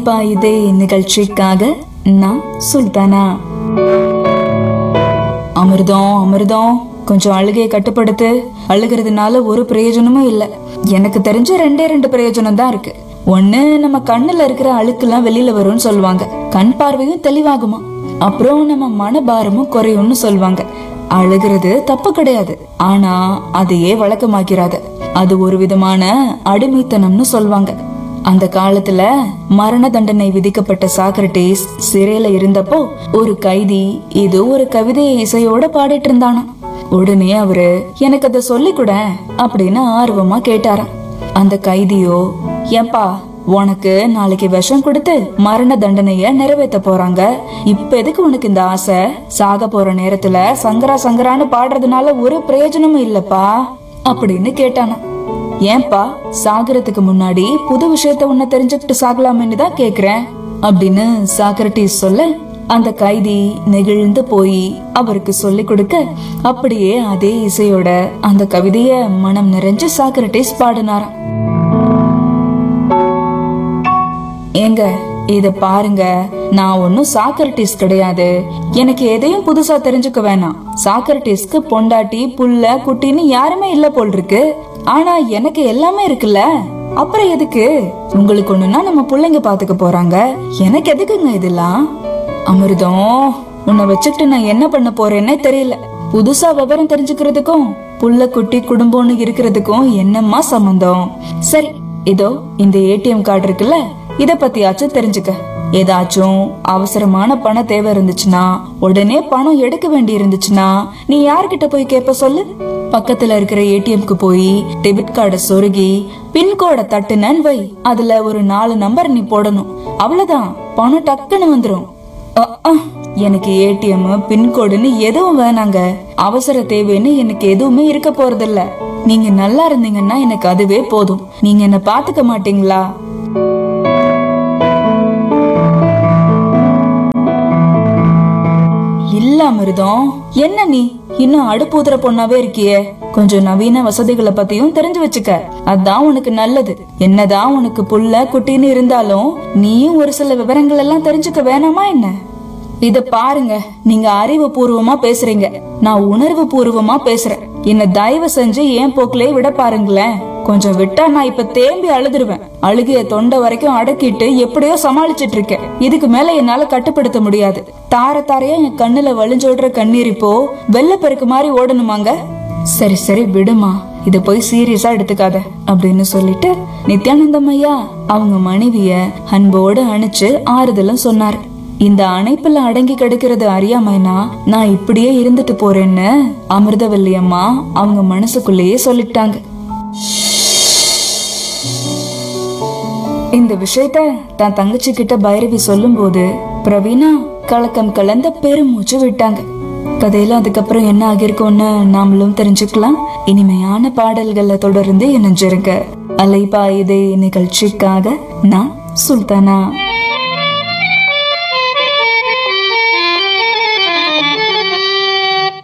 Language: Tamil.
அலைபாயுதே நிகழ்ச்சிக்காக நான் சுல்தானா அமிர்தம் அமிர்தம் கொஞ்சம் அழுகையை கட்டுப்படுத்து அழுகிறதுனால ஒரு பிரயோஜனமும் இல்ல எனக்கு தெரிஞ்ச ரெண்டே ரெண்டு பிரயோஜனம் தான் இருக்கு ஒண்ணு நம்ம கண்ணுல இருக்கிற அழுக்கெல்லாம் வெளியில வரும்னு சொல்லுவாங்க கண் பார்வையும் தெளிவாகுமா அப்புறம் நம்ம மனபாரமும் குறையும்னு சொல்லுவாங்க அழுகிறது தப்பு கிடையாது ஆனா அதையே வழக்கமாக்கிறாது அது ஒரு விதமான அடிமைத்தனம்னு சொல்லுவாங்க அந்த காலத்துல மரண தண்டனை விதிக்கப்பட்ட சாக்ரட்டிஸ் சிறையில இருந்தப்போ ஒரு கைதி இது ஒரு கவிதையை இசையோட பாடிட்டு இருந்தானா உடனே அவரு எனக்கு அதை சொல்லிக் கூட அப்படின்னு ஆர்வமா கேட்டாராம் அந்த கைதியோ ஏன்பா உனக்கு நாளைக்கு விஷம் கொடுத்து மரண தண்டனைய நிறைவேத்த போறாங்க இப்ப எதுக்கு உனக்கு இந்த ஆசை சாக போற நேரத்துல சங்கரா சங்கரான்னு பாடுறதுனால ஒரு பிரயோஜனமும் இல்லப்பா அப்படின்னு கேட்டானா ஏன்பா சாகரத்துக்கு முன்னாடி புது விஷயத்த உன்ன தெரிஞ்சுக்கிட்டு சாகலாமேன்னு தான் கேக்குறேன் அப்படின்னு சாக்ரட்டிஸ் சொல்ல அந்த கைதி நெகிழ்ந்து போய் அவருக்கு சொல்லி கொடுக்க அப்படியே அதே இசையோட அந்த கவிதைய மனம் நிறைஞ்சு சாக்ரட்டிஸ் பாடினாராம் ஏங்க இத பாருங்க நான் ஒன்னும் சாக்ரட்டிஸ் கிடையாது எனக்கு எதையும் புதுசா தெரிஞ்சுக்க வேணாம் சாக்ரட்டிஸ்க்கு பொண்டாட்டி புள்ள குட்டின்னு யாருமே இல்ல போல் இருக்கு ஆனா எனக்கு எல்லாமே இருக்குல்ல அப்புறம் எதுக்கு உங்களுக்கு ஒண்ணுன்னா நம்ம பிள்ளைங்க பாத்துக்க போறாங்க எனக்கு எதுக்குங்க இதெல்லாம் அமிர்தம் உன்னை வச்சுக்கிட்டு நான் என்ன பண்ண போறேன்னே தெரியல புதுசா விவரம் தெரிஞ்சுக்கிறதுக்கும் புள்ள குட்டி குடும்பம்னு இருக்கிறதுக்கும் என்னம்மா சம்பந்தம் சரி இதோ இந்த ஏடிஎம் கார்டு இருக்குல்ல இத பத்தியாச்சும் தெரிஞ்சுக்க ஏதாச்சும் அவசரமான பண தேவை இருந்துச்சுன்னா உடனே பணம் எடுக்க வேண்டி இருந்துச்சுன்னா நீ யார்கிட்ட போய் கேட்ப சொல்லு பக்கத்துல இருக்கிற ஏடிஎம்க்கு போய் டெபிட் கார்டை சொருகி பின்கோடை தட்டுனன்னு வை அதுல ஒரு நாலு நம்பர் நீ போடணும் அவ்வளவுதான் பணம் டக்குன்னு வந்துரும் அ, அ, எனக்கு ஏடிஎம் பின்கோடுன்னு எதுவும் வேணாங்க அவசர தேவைன்னு எனக்கு எதுவுமே இருக்க போறதில்ல நீங்க நல்லா இருந்தீங்கன்னா எனக்கு அதுவே போதும் நீங்க என்ன பாத்துக்க மாட்டீங்களா இல்ல அமிர்தம் என்ன நீ இன்னும் அடுப்பூதுற பொண்ணாவே இருக்கியே கொஞ்சம் நவீன வசதிகளை பத்தியும் தெரிஞ்சு வச்சுக்க அதான் உனக்கு நல்லது என்னதான் உனக்கு புள்ள குட்டின்னு இருந்தாலும் நீயும் ஒரு சில விவரங்கள் எல்லாம் தெரிஞ்சுக்க வேணாமா என்ன இத பாருங்க நீங்க அறிவு பூர்வமா பேசுறீங்க நான் உணர்வு பூர்வமா பேசுறேன் என்ன தயவு செஞ்சு ஏன் போக்கிலே விட பாருங்களேன் கொஞ்சம் விட்டா நான் இப்ப தேம்பி அழுதுருவேன் அழுகைய தொண்டை வரைக்கும் அடக்கிட்டு எப்படியோ சமாளிச்சிட்டு இருக்கேன் இதுக்கு மேல என்னால கட்டுப்படுத்த முடியாது தார தாரையா என் கண்ணுல வழிஞ்சோடுற கண்ணீர் இப்போ வெள்ளப்பெருக்கு மாதிரி ஓடணுமாங்க சரி சரி விடுமா இத போய் சீரியஸா எடுத்துக்காத அப்படின்னு சொல்லிட்டு நித்யானந்தம் ஐயா அவங்க மனைவிய அன்போடு அணைச்சு ஆறுதலும் சொன்னார் இந்த அணைப்புல அடங்கி கிடக்கிறது அறியாமைனா நான் இப்படியே இருந்துட்டு போறேன்னு அமிர்தவல்லி அம்மா அவங்க மனசுக்குள்ளேயே சொல்லிட்டாங்க இந்த விஷயத்த தன் தங்கச்சி கிட்ட பைரவி சொல்லும்போது பிரவீனா கலக்கம் கலந்த பெருமூச்சு விட்டாங்க கதையில அதுக்கப்புறம் என்ன ஆகிருக்கும்னு நாமளும் தெரிஞ்சுக்கலாம் இனிமையான பாடல்களை தொடர்ந்து இணைஞ்சிருங்க அலைபாயுதே நிகழ்ச்சிக்காக நான் சுல்தானா